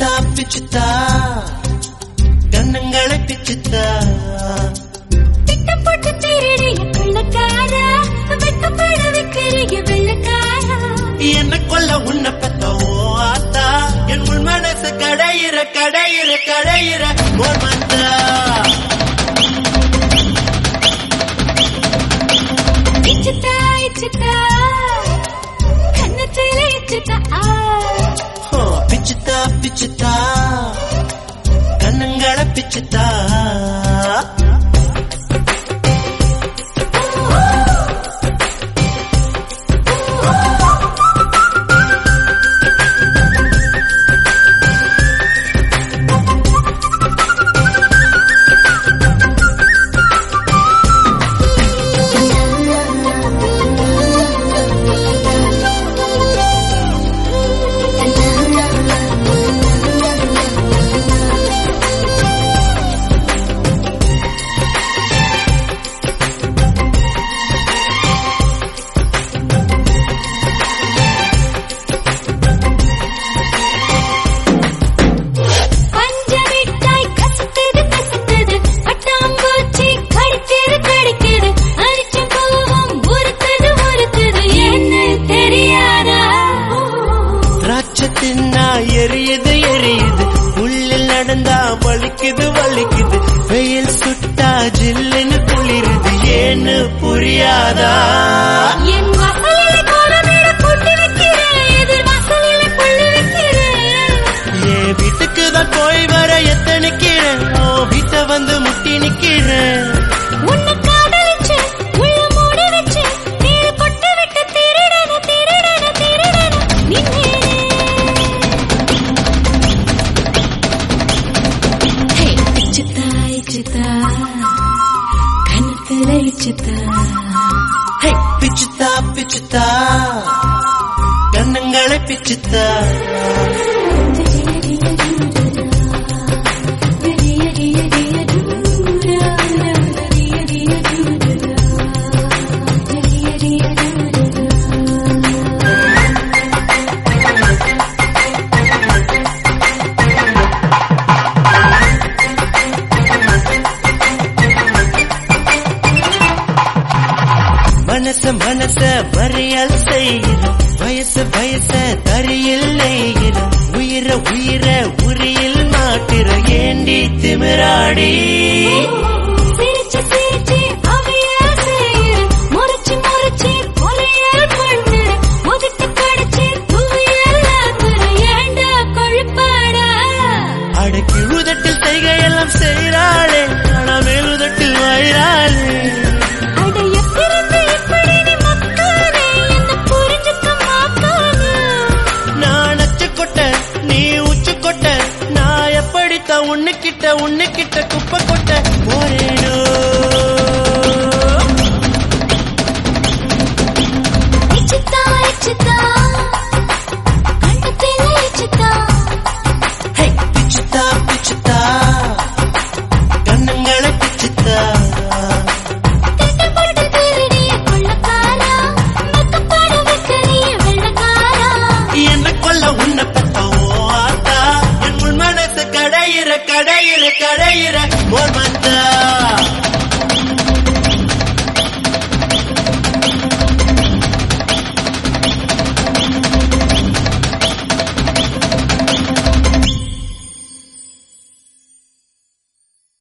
பிச்சுத்தா பிச்சுத்தா கண்ணங்களை பிச்சுத்தா திட்டம் போட்டு திருடிய கொள்ளக்காரா வெட்டப்பட வைக்கிறிய வெள்ளக்காரா என்ன கொல்ல உன்னை பெத்த ஓ ஆத்தா என் உள் மனசு கடையிற கடையிற கடையிற ஓர் மந்தா இச்சுத்தா இச்சுத்தா கண்ணத்தில இச்சுத்தா ஆ ஓ, பிச்சுத்தா பிச்சுத்தா கண்ணங்களை பிச்சுத்தா பஞ்சமிட்டாய் கசக்குது கசக்குது பட்டாம்பூச்சி கடிக்குது கடிக்குது அரிச்ச கோவம் உருக்குது உருக்குது என்ன தெரியாதா திராட்சை தின்னா எரியுது எரியுது உள்ளில் நடந்தா வலிக்குது வலிக்குது வெயில் சுட்டா ஜில்லுன்னு குளிருது ஏன்னு புரியாதா என் வாசலில கோலமேட போட்டு வைக்கிறேன் எதிர் வாசலில புள்ளி வைக்கிறேன் என் வீட்டுக்கு தான் போய் வர எத்தனைக்கிறேன் ஓ வீட்டை வந்து முட்டி நிக்கிறேன் உன்னை காதலிச்சு உள்ள மூடி வச்சு நீர் கொட்டு விட்டு திருடன திருடன திருடன நின்னே ஹே இச்சுத்தா இச்சுத்தா கண்ணத்துல இச்சுத்தா ஹே பிச்சுத்தா பிச்சுத்தா கண்ணங்களை பிச்சுத்தா மனச மனச வரையல் செய்கிற வயசு வயச தரியில் நெய்கிற உயிர உயிர உரியில் மாட்டிற ஏண்டி திமிராடி சிரிச்சு சிரிச்சு அவையா செய்யுற முறைச்சு முறைச்சு கொலையல் பண்ணுற முதுட்டு கடிச்சு துவையல் ஆக்குற ஏண்டா கொழுப்பாடா அடக்கி உதட்டில் செய்கையெல்லாம் செய்கிறாளே ஆனா மேலுதட்டில் வயிறாளே அட எப்பிருந்து இப்படி நீ மக்கானே என்ன புரிஞ்சுக்க மாட்டானே நான் அச்சு கொட்ட நீ உச்சு கொட்ட நான் எப்படித்தான் உன்னுக்கிட்ட உன்னுக்கிட்ட குப்பை கொட்ட போரேனோ இச்சுத்தா இச்சுத்தா கண்ணத்தில இச்சுத்தா ஹே பிச்சுத்தா பிச்சுத்தா கண்ணங்களை பிச்சுத்தா திட்டம் போட்டு திருடிய கொள்ளக்காரா மெக்கப்பட வைக்கிறிய வெள்ளக்காரா என்ன கொல்ல உன்னை பெத்த ஓ ஆத்தா என் உள் மனசு கடையிற கடையிற கடையிற ஓர் மந்தா